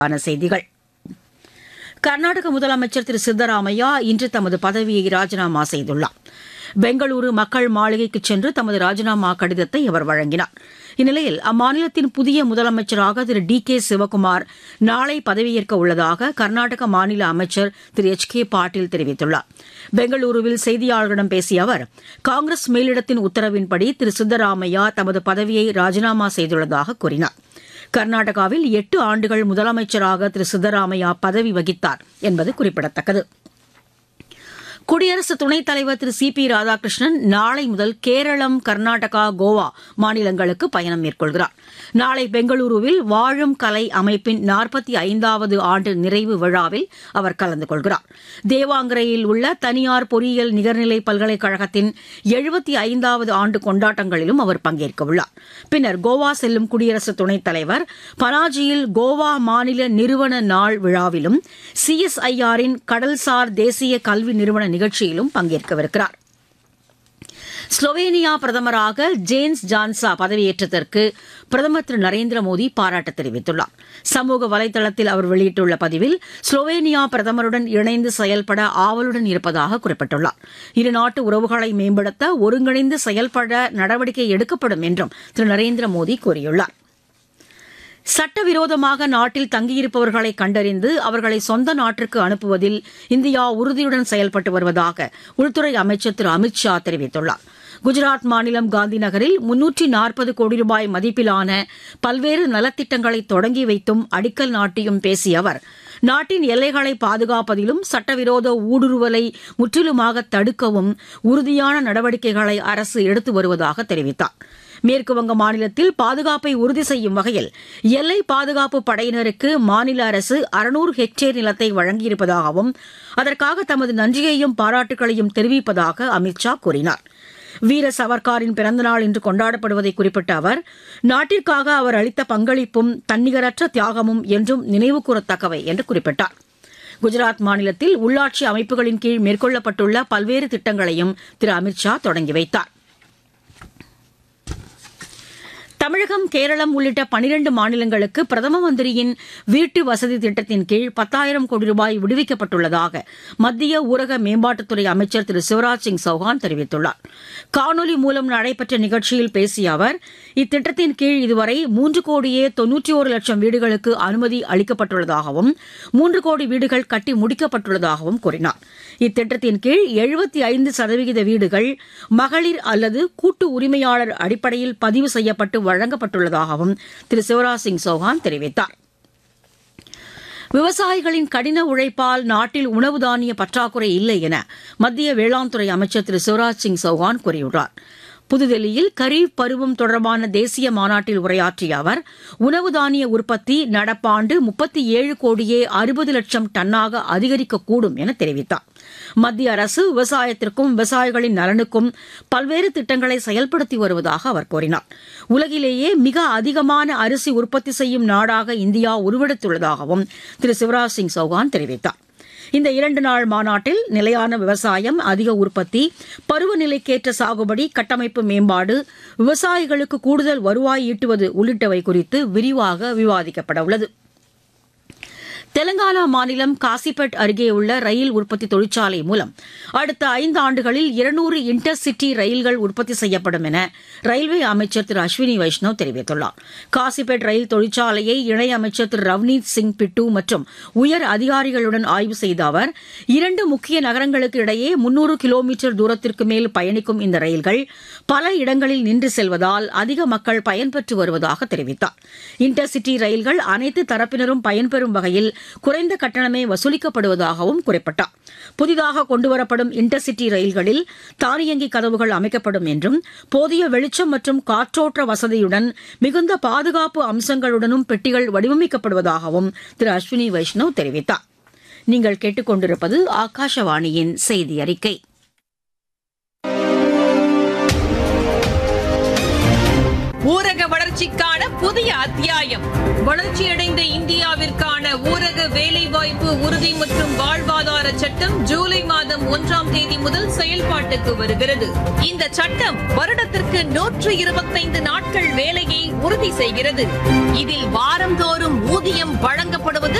ஆன செய்திகள் கர்நாடக முதலமைச்சர் திரு சித்தராமையா இன்று தமது பதவியை ராஜினாமா செய்துள்ளார் பெங்களூரு மக்கள் மாளிகைக்கு சென்று தமது ராஜினாமா கடிதத்தை அவர் வழங்கினார் இந்நிலையில் அம்மாநிலத்தின் புதிய முதலமைச்சராக திரு டி கே சிவக்குமார் நாளை பதவியேற்க உள்ளதாக கர்நாடக மாநில அமைச்சர் திரு எச் கே பாட்டீல் தெரிவித்துள்ளார் பெங்களூருவில் செய்தியாளர்களிடம் பேசிய அவர் காங்கிரஸ் மேலிடத்தின் உத்தரவின்படி திரு சித்தராமையா தமது பதவியை ராஜினாமா செய்துள்ளதாக கூறினார் கர்நாடகாவில் எட்டு ஆண்டுகள் முதலமைச்சராக திரு சித்தராமையா பதவி வகித்தார் என்பது குறிப்பிடத்தக்கது குடியரசு துணைத் தலைவர் திரு சி பி ராதாகிருஷ்ணன் நாளை முதல் கேரளம் கர்நாடகா கோவா மாநிலங்களுக்கு பயணம் மேற்கொள்கிறார் நாளை பெங்களூருவில் வாழும் கலை அமைப்பின் நாற்பத்தி ஐந்தாவது ஆண்டு நிறைவு விழாவில் அவர் கலந்து கொள்கிறார் தேவாங்கரையில் உள்ள தனியார் பொறியியல் நிகர்நிலை பல்கலைக்கழகத்தின் எழுபத்தி ஐந்தாவது ஆண்டு கொண்டாட்டங்களிலும் அவர் பங்கேற்க உள்ளார் பின்னர் கோவா செல்லும் குடியரசு துணைத் தலைவர் பனாஜியில் கோவா மாநில நிறுவன நாள் விழாவிலும் சிஎஸ்ஐஆரின் கடல்சார் தேசிய கல்வி நிறுவன நிகழ்ச்சியிலும் பங்கேற்கவிருக்கிறார் ஸ்லோவேனியா பிரதமராக ஜேன்ஸ் ஜான்சா பதவியேற்றதற்கு பிரதமர் திரு நரேந்திர மோடி பாராட்டு தெரிவித்துள்ளார் சமூக வலைதளத்தில் அவர் வெளியிட்டுள்ள பதிவில் ஸ்லோவேனியா பிரதமருடன் இணைந்து செயல்பட ஆவலுடன் இருப்பதாக குறிப்பிட்டுள்ளார் இருநாட்டு உறவுகளை மேம்படுத்த ஒருங்கிணைந்து செயல்பட நடவடிக்கை எடுக்கப்படும் என்றும் திரு நரேந்திர மோடி கூறியுள்ளார் சட்டவிரோதமாக நாட்டில் தங்கியிருப்பவர்களை கண்டறிந்து அவர்களை சொந்த நாட்டிற்கு அனுப்புவதில் இந்தியா உறுதியுடன் செயல்பட்டு வருவதாக உள்துறை அமைச்சர் திரு அமித் ஷா தெரிவித்துள்ளார் குஜராத் மாநிலம் காந்தி நகரில் முன்னூற்றி நாற்பது கோடி ரூபாய் மதிப்பிலான பல்வேறு நலத்திட்டங்களை தொடங்கி வைத்தும் அடிக்கல் நாட்டியும் பேசிய அவர் நாட்டின் எல்லைகளை பாதுகாப்பதிலும் சட்டவிரோத ஊடுருவலை முற்றிலுமாக தடுக்கவும் உறுதியான நடவடிக்கைகளை அரசு எடுத்து வருவதாக தெரிவித்தார் மேற்குவங்க மாநிலத்தில் பாதுகாப்பை உறுதி செய்யும் வகையில் எல்லை பாதுகாப்பு படையினருக்கு மாநில அரசு அறுநூறு ஹெக்டேர் நிலத்தை வழங்கியிருப்பதாகவும் அதற்காக தமது நன்றியையும் பாராட்டுகளையும் தெரிவிப்பதாக அமித் ஷா கூறினார் வீர சவர்காரின் பிறந்தநாள் இன்று கொண்டாடப்படுவதை குறிப்பிட்ட அவர் நாட்டிற்காக அவர் அளித்த பங்களிப்பும் தன்னிகரற்ற தியாகமும் என்றும் நினைவுகூரத்தக்கவை என்று குறிப்பிட்டார் குஜராத் மாநிலத்தில் உள்ளாட்சி அமைப்புகளின் கீழ் மேற்கொள்ளப்பட்டுள்ள பல்வேறு திட்டங்களையும் திரு அமித் ஷா தொடங்கி வைத்தார் தமிழகம் கேரளம் உள்ளிட்ட பனிரண்டு மாநிலங்களுக்கு பிரதம மந்திரியின் வீட்டு வசதி திட்டத்தின் கீழ் பத்தாயிரம் கோடி ரூபாய் விடுவிக்கப்பட்டுள்ளதாக மத்திய ஊரக மேம்பாட்டுத்துறை அமைச்சர் திரு சிவராஜ் சிங் சௌஹான் தெரிவித்துள்ளார் காணொலி மூலம் நடைபெற்ற நிகழ்ச்சியில் பேசிய அவர் இத்திட்டத்தின் கீழ் இதுவரை மூன்று கோடியே தொன்னூற்றி ஒரு லட்சம் வீடுகளுக்கு அனுமதி அளிக்கப்பட்டுள்ளதாகவும் மூன்று கோடி வீடுகள் கட்டி முடிக்கப்பட்டுள்ளதாகவும் கூறினார் இத்திட்டத்தின் கீழ் எழுபத்தி ஐந்து சதவிகித வீடுகள் மகளிர் அல்லது கூட்டு உரிமையாளர் அடிப்படையில் பதிவு செய்யப்பட்டு வழங்கப்பட்டுள்ளதாகவும் திரு சிவராஜ் சிங் சௌஹான் தெரிவித்தார் விவசாயிகளின் கடின உழைப்பால் நாட்டில் உணவு தானிய பற்றாக்குறை இல்லை என மத்திய வேளாண் துறை அமைச்சர் திரு சிவராஜ் சிங் சௌஹான் கூறியுள்ளார் புதுதில்லியில் கரீப் பருவம் தொடர்பான தேசிய மாநாட்டில் உரையாற்றிய அவர் உணவு தானிய உற்பத்தி நடப்பாண்டு முப்பத்தி ஏழு கோடியே அறுபது லட்சம் டன்னாக அதிகரிக்கக்கூடும் என தெரிவித்தார் மத்திய அரசு விவசாயத்திற்கும் விவசாயிகளின் நலனுக்கும் பல்வேறு திட்டங்களை செயல்படுத்தி வருவதாக அவர் கூறினார் உலகிலேயே மிக அதிகமான அரிசி உற்பத்தி செய்யும் நாடாக இந்தியா உருவெடுத்துள்ளதாகவும் திரு சிவராஜ் சிங் சௌகான் தெரிவித்தார் இந்த இரண்டு நாள் மாநாட்டில் நிலையான விவசாயம் அதிக உற்பத்தி பருவநிலைக்கேற்ற சாகுபடி கட்டமைப்பு மேம்பாடு விவசாயிகளுக்கு கூடுதல் வருவாய் ஈட்டுவது உள்ளிட்டவை குறித்து விரிவாக விவாதிக்கப்பட உள்ளது தெலங்கானா மாநிலம் காசிபட் அருகே உள்ள ரயில் உற்பத்தி தொழிற்சாலை மூலம் அடுத்த ஐந்து ஆண்டுகளில் இருநூறு இன்டர் சிட்டி ரயில்கள் உற்பத்தி செய்யப்படும் என ரயில்வே அமைச்சர் திரு அஸ்வினி வைஷ்ணவ் தெரிவித்துள்ளார் காசிபேட் ரயில் தொழிற்சாலையை இணையமைச்சர் திரு ரவ்னீத் சிங் பிட்டு மற்றும் உயர் அதிகாரிகளுடன் ஆய்வு செய்த அவர் இரண்டு முக்கிய நகரங்களுக்கு இடையே முன்னூறு கிலோமீட்டர் தூரத்திற்கு மேல் பயணிக்கும் இந்த ரயில்கள் பல இடங்களில் நின்று செல்வதால் அதிக மக்கள் பயன்பெற்று வருவதாக தெரிவித்தார் இன்டர் சிட்டி ரயில்கள் அனைத்து தரப்பினரும் பயன்பெறும் வகையில் குறைந்த கட்டணமே வசூலிக்கப்படுவதாகவும் குறிப்பிட்டார் புதிதாக கொண்டுவரப்படும் இன்டர்சிட்டி ரயில்களில் தானியங்கி கதவுகள் அமைக்கப்படும் என்றும் போதிய வெளிச்சம் மற்றும் காற்றோட்ட வசதியுடன் மிகுந்த பாதுகாப்பு அம்சங்களுடனும் பெட்டிகள் வடிவமைக்கப்படுவதாகவும் திரு அஸ்வினி வைஷ்ணவ் தெரிவித்தார் நீங்கள் கேட்டுக்கொண்டிருப்பது ஆகாஷவாணியின் செய்தி அறிக்கை ஊரக வளர்ச்சிக்கான புதிய அத்தியாயம் வளர்ச்சியடைந்த இந்தியாவிற்கான ஊரக வேலைவாய்ப்பு உறுதி மற்றும் வாழ்வாதார சட்டம் ஜூலை மாதம் ஒன்றாம் தேதி முதல் செயல் செயல்பாட்டுக்கு வருகிறது இந்த சட்டம் வருடத்திற்கு நூற்று இருபத்தைந்து நாட்கள் வேலையை உறுதி செய்கிறது இதில் வாரந்தோறும் ஊதியம் வழங்கப்படுவது